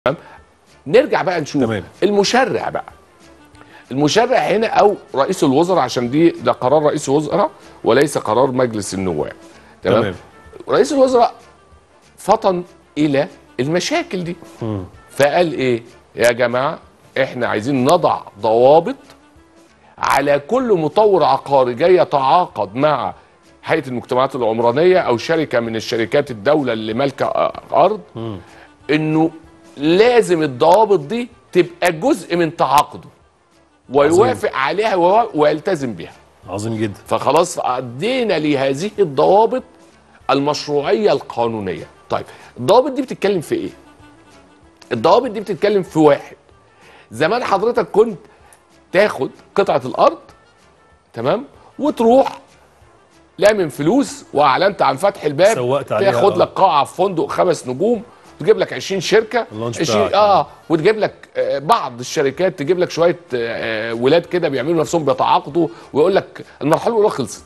نرجع بقى نشوف تمام. المشرع بقى المشرع هنا او رئيس الوزراء عشان دي ده قرار رئيس الوزراء وليس قرار مجلس النواب تمام, تمام. رئيس الوزراء فطن الى المشاكل دي فقال ايه يا جماعه احنا عايزين نضع ضوابط على كل مطور عقاري جاي يتعاقد مع هيئه المجتمعات العمرانيه او شركه من الشركات الدوله اللي مالكه ارض انه لازم الضوابط دي تبقى جزء من تعاقده ويوافق عليها ويوا- ويلتزم بها عظيم جدا فخلاص ادينا لهذه الضوابط المشروعيه القانونيه طيب الضوابط دي بتتكلم في ايه الضوابط دي بتتكلم في واحد زمان حضرتك كنت تاخد قطعه الارض تمام وتروح لامن فلوس واعلنت عن فتح الباب سوقت عليها، تاخد آه. لك قاعه في فندق خمس نجوم تجيب لك 20 شركه اللانش 20 بتاعك، اه وتجيب لك آه، بعض الشركات تجيب لك شويه آه، آه، ولاد كده بيعملوا نفسهم بيتعاقدوا ويقول لك المرحله الاولى خلصت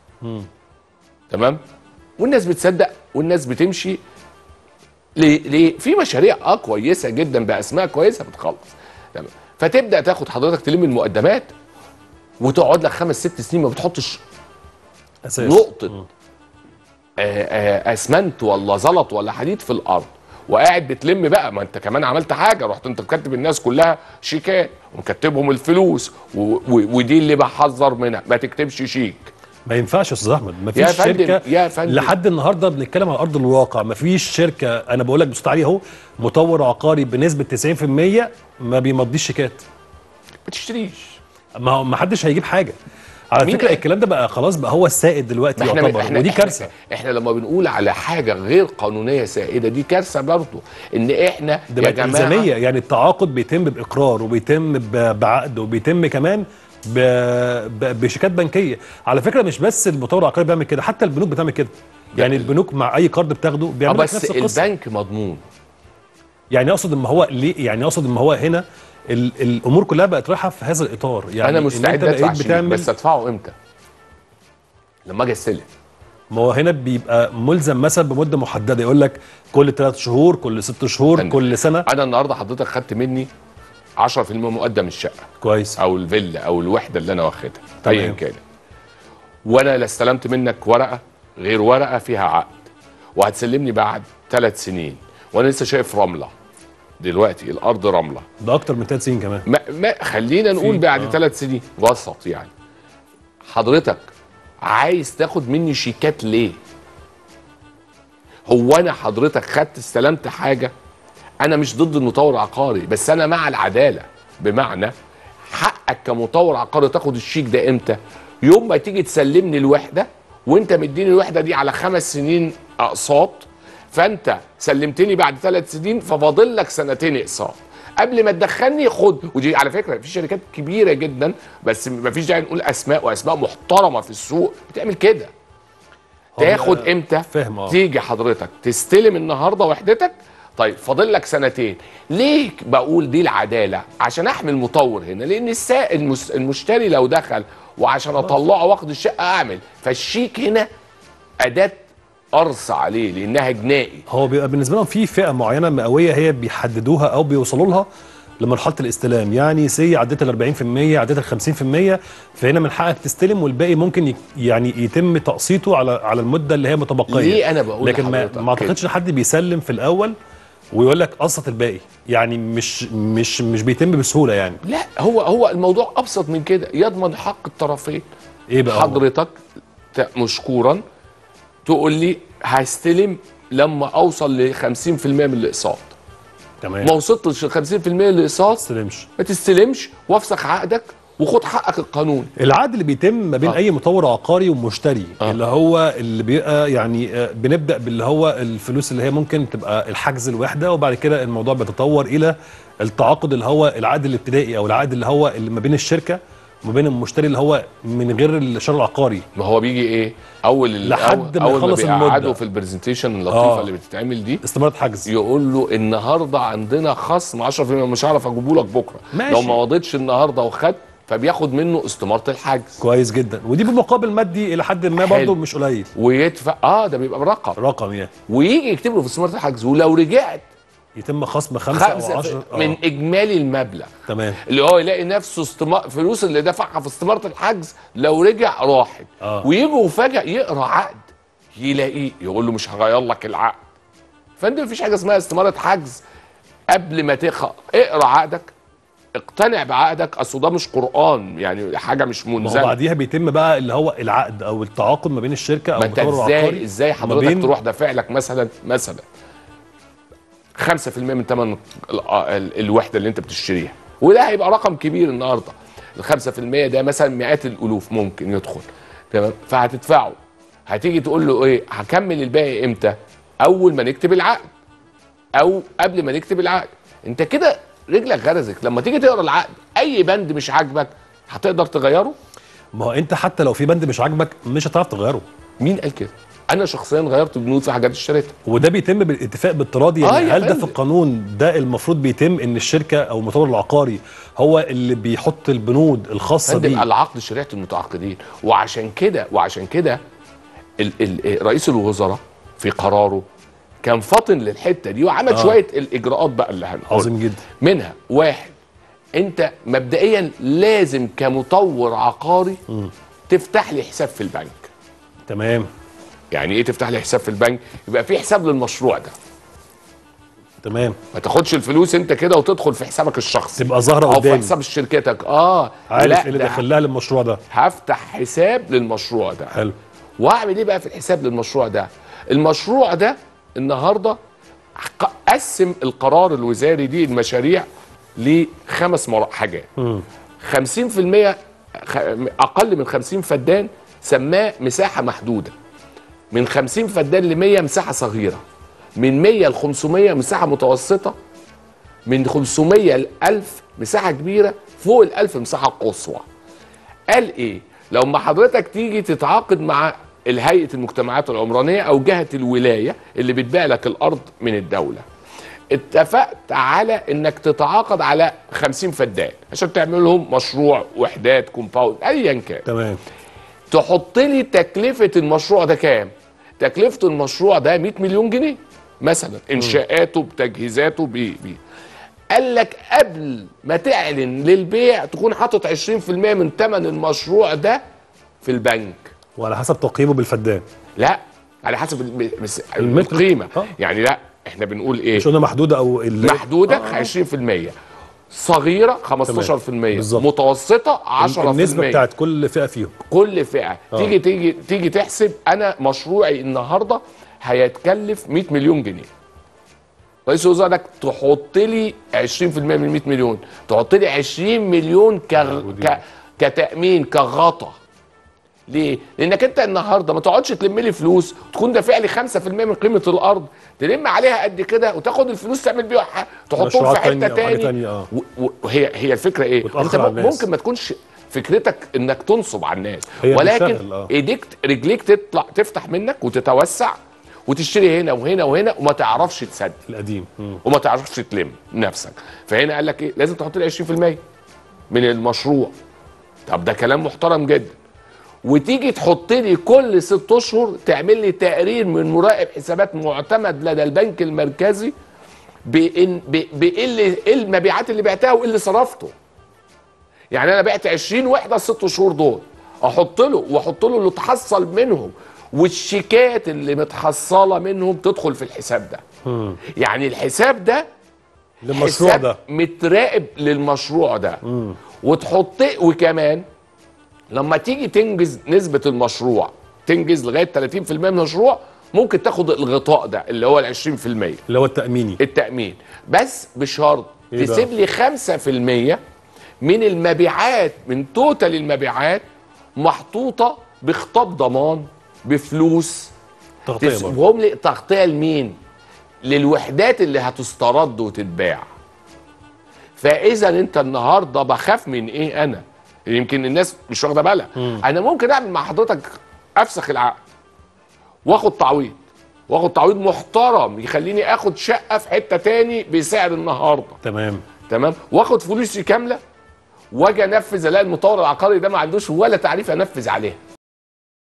تمام والناس بتصدق والناس بتمشي ليه ليه في مشاريع اه كويسه جدا باسماء كويسه بتخلص تمام فتبدا تاخد حضرتك تلم المقدمات وتقعد لك خمس ست سنين ما بتحطش اساس نقطه آه، آه، اسمنت ولا زلط ولا حديد في الارض وقاعد بتلم بقى ما انت كمان عملت حاجه رحت انت مكتب الناس كلها شيكات ومكتبهم الفلوس و- و- ودي اللي بحذر منها ما تكتبش شيك ما ينفعش يا استاذ احمد ما يا فيش فندم، شركه يا فندم. لحد النهارده بنتكلم على ارض الواقع ما فيش شركه انا بقول لك بصوت عالي اهو مطور عقاري بنسبه 90% ما بيمضيش شيكات ما تشتريش ما هو ما حدش هيجيب حاجه على مين فكره قال؟ الكلام ده بقى خلاص بقى هو السائد دلوقتي ما يعتبر احنا ودي احنا كارثه احنا, احنا لما بنقول على حاجه غير قانونيه سائده دي كارثه برضه ان احنا ده يا بقت جماعه الزاميه يعني التعاقد بيتم باقرار وبيتم ب- بعقد وبيتم كمان ب... ب... بشيكات بنكيه على فكره مش بس المطور العقاري بيعمل كده حتى البنوك بتعمل كده يعني البنوك مع اي قرض بتاخده اه بيعمل لك بس نفس القصه البنك مضمون يعني اقصد ان هو ليه يعني اقصد ان هو هنا ال... الامور كلها بقت رايحه في هذا الاطار يعني انا إن مستعد أنت ادفع بقيت شيك بتعمل بس ادفعه امتى لما اجي استلم ما هو هنا بيبقى ملزم مثلا بمده محدده يقول لك كل ثلاث شهور كل ست شهور فندم. كل سنه انا النهارده حضرتك خدت مني 10% مقدم الشقه كويس او الفيلا او الوحده اللي انا واخدها تمام. ايا كان وانا لا استلمت منك ورقه غير ورقه فيها عقد وهتسلمني بعد ثلاث سنين وانا لسه شايف رمله دلوقتي الارض رمله ده اكتر من ثلاث سنين كمان ما, ما خلينا نقول في- بعد آه. ثلاث سنين وسط يعني حضرتك عايز تاخد مني شيكات ليه هو انا حضرتك خدت استلمت حاجه انا مش ضد المطور العقاري بس انا مع العداله بمعنى حقك كمطور عقاري تاخد الشيك ده امتى يوم ما تيجي تسلمني الوحده وانت مديني الوحده دي على خمس سنين اقساط فانت سلمتني بعد ثلاث سنين ففاضل لك سنتين اقساط قبل ما تدخلني خد ودي على فكره في شركات كبيره جدا بس ما فيش داعي نقول اسماء واسماء محترمه في السوق بتعمل كده هو تاخد أنا امتى فاهم اه تيجي حضرتك تستلم النهارده وحدتك طيب فاضل لك سنتين ليه بقول دي العداله عشان احمي المطور هنا لان السا... المس... المشتري لو دخل وعشان اطلعه واخد الشقه اعمل فالشيك هنا اداه قرص عليه لانها جنائي هو بيبقى بالنسبه لهم في فئه معينه مئويه هي بيحددوها او بيوصلوا لها لمرحله الاستلام يعني سي عديت ال 40% عديت ال 50% فهنا من حقك تستلم والباقي ممكن ي- يعني يتم تقسيطه على على المده اللي هي متبقيه ليه أنا بقول لكن ما, لحضرتك ما اعتقدش ان حد بيسلم في الاول ويقول لك قسط الباقي يعني مش مش مش بيتم بسهوله يعني لا هو هو الموضوع ابسط من كده يضمن حق الطرفين ايه بقى هو؟ حضرتك ت- مشكورا تقول لي هستلم لما اوصل ل 50% من الاقساط تمام ما ما وصلتش ل 50% من الاقساط تستلمش ما تستلمش وافسخ عقدك وخد حقك القانوني العقد اللي بيتم ما بين آه. آه. اي مطور عقاري ومشتري آه. آه. اللي هو اللي بيبقى يعني آه، بنبدا باللي هو الفلوس اللي هي ممكن تبقى الحجز الوحده وبعد كده الموضوع بيتطور الى التعاقد اللي هو العقد الابتدائي او العقد اللي هو اللي ما بين الشركه وما بين المشتري اللي هو من غير الشر العقاري ما هو بيجي ايه اول ال- لحد أول- ما اول يخلص بيقعدوا المدة. في البرزنتيشن اللطيفه آه. اللي بتتعمل دي استمارة حجز يقول له النهارده عندنا خصم 10% مش هعرف اجيبه لك بكره ماشي. لو ما مضيتش النهارده وخدت فبياخد منه استماره الحجز كويس جدا ودي بمقابل مادي الى حد ما حلو. برضه مش قليل ويدفع اه ده بيبقى برقم رقم يعني ويجي يكتب له في استماره الحجز ولو رجعت يتم خصم خمسة او خمسة 10 في- من اجمالي المبلغ تمام اللي هو يلاقي نفسه استمار فلوس اللي دفعها في استماره الحجز لو رجع راحت آه. ويجي فجاه يقرا عقد يلاقيه يقول له مش هغير لك العقد فانت مفيش حاجه اسمها استماره حجز قبل ما تخ اقرا عقدك اقتنع بعقدك اصل ده مش قران يعني حاجه مش ما هو منزله بعديها بيتم بقى اللي هو العقد او التعاقد ما بين الشركه او ما انت المطور ازاي العقاري ازاي وما حضرتك بين- تروح دافع لك مثلا مثلا 5% من ثمن ال- ال- الوحده اللي انت بتشتريها وده هيبقى رقم كبير النهارده ال 5% ده مثلا مئات الالوف ممكن يدخل تمام فهتدفعه هتيجي تقول له ايه هكمل الباقي امتى اول ما نكتب العقد او قبل ما نكتب العقد انت كده رجلك غرزك لما تيجي تقرا العقد اي بند مش عاجبك هتقدر تغيره ما هو انت حتى لو في بند مش عاجبك مش هتعرف تغيره مين قال كده انا شخصيا غيرت بنود في حاجات اشتريتها وده بيتم بالاتفاق بالتراضي آه يعني يا هل ده في فندم. القانون ده المفروض بيتم ان الشركه او المطور العقاري هو اللي بيحط البنود الخاصه فندم بيه العقد شريعه المتعاقدين وعشان كده وعشان كده ال- ال- رئيس الوزراء في قراره كان فاطن للحته دي وعمل آه. آه. شويه الاجراءات بقى اللي هنقول عظيم جدا منها واحد انت مبدئيا لازم كمطور عقاري تفتح لي حساب في البنك تمام يعني ايه تفتح لي حساب في البنك يبقى في حساب للمشروع ده تمام ما تاخدش الفلوس انت كده وتدخل في حسابك الشخصي تبقى ظاهره او في قدامي حساب شركتك اه عارف لا ايه اللي ده داخل لها للمشروع ده هفتح حساب للمشروع ده حلو واعمل ايه بقى في الحساب للمشروع ده المشروع ده النهارده ق- قسم القرار الوزاري دي المشاريع لخمس مرا- حاجات 50% خ- اقل من 50 فدان سماه مساحه محدوده من 50 فدان ل 100 مساحه صغيره من 100 ل 500 مساحه متوسطه من 500 ل 1000 مساحه كبيره فوق ال 1000 مساحه قصوى قال ايه لو ما حضرتك تيجي تتعاقد مع الهيئه المجتمعات العمرانيه او جهه الولايه اللي بتبيع لك الارض من الدوله اتفقت على انك تتعاقد على 50 فدان عشان تعمل لهم مشروع وحدات كومباوند ايا كان تمام تحط لي تكلفه المشروع ده كام تكلفه المشروع ده 100 مليون جنيه مثلا انشاءاته بتجهيزاته ب ب قال لك قبل ما تعلن للبيع تكون حاطط 20% من ثمن المشروع ده في البنك وعلى حسب تقييمه بالفدان لا على حسب الم- بس- المتر. القيمه آه. يعني لا احنا بنقول ايه مش قلنا محدوده او ال- محدوده آه. 20% صغيره 15% بالظبط. متوسطه 10% النسبه بتاعت كل فئه فيهم كل فئه آه. تيجي تيجي تيجي تحسب انا مشروعي النهارده هيتكلف 100 مليون جنيه رئيس الوزراء لك تحط لي 20% من 100 مليون تحط لي 20 مليون ك... ودي- ك... كتامين كغطا ليه؟ لانك انت النهارده ما تقعدش تلم لي فلوس تكون دافع لي 5% من قيمه الارض تلم عليها قد كده وتاخد الفلوس تعمل بيها ح- تحطهم في مشروعات حته تانية أو حاجة تاني تانية، آه. و- و- وهي هي الفكره ايه؟ وتأخر انت على م- الناس. ممكن ما تكونش فكرتك انك تنصب على الناس هي ولكن بتشتغل، آه. ايديك رجليك تطلع تفتح منك وتتوسع وتشتري هنا وهنا وهنا وما تعرفش تسدد القديم مم. وما تعرفش تلم نفسك فهنا قال لك ايه لازم تحط لي 20% من المشروع طب ده كلام محترم جدا وتيجي تحط لي كل ست اشهر تعمل لي تقرير من مراقب حسابات معتمد لدى البنك المركزي بان ب- بايه اللي ايه المبيعات اللي بعتها وايه اللي صرفته يعني انا بعت 20 وحده الست شهور دول احط له واحط له اللي اتحصل منهم والشيكات اللي متحصله منهم تدخل في الحساب ده يعني الحساب ده للمشروع حساب ده متراقب للمشروع ده وتحط وكمان لما تيجي تنجز نسبه المشروع تنجز لغايه 30% من المشروع ممكن تاخد الغطاء ده اللي هو ال 20% اللي هو التاميني التامين بس بشرط إيه بقى؟ تسيب لي 5% من المبيعات من توتال المبيعات محطوطه بخطاب ضمان بفلوس تغطيه برضه تسيبهم لي تغطيه لمين؟ للوحدات اللي هتسترد وتتباع. فاذا انت النهارده بخاف من ايه انا؟ يمكن الناس مش واخده بالها. انا ممكن اعمل مع حضرتك افسخ العقد واخد تعويض واخد تعويض محترم يخليني اخد شقه في حته تاني بسعر النهارده تمام تمام واخد فلوسي كامله واجي انفذ الاقي المطور العقاري ده ما عندوش ولا تعريف انفذ عليها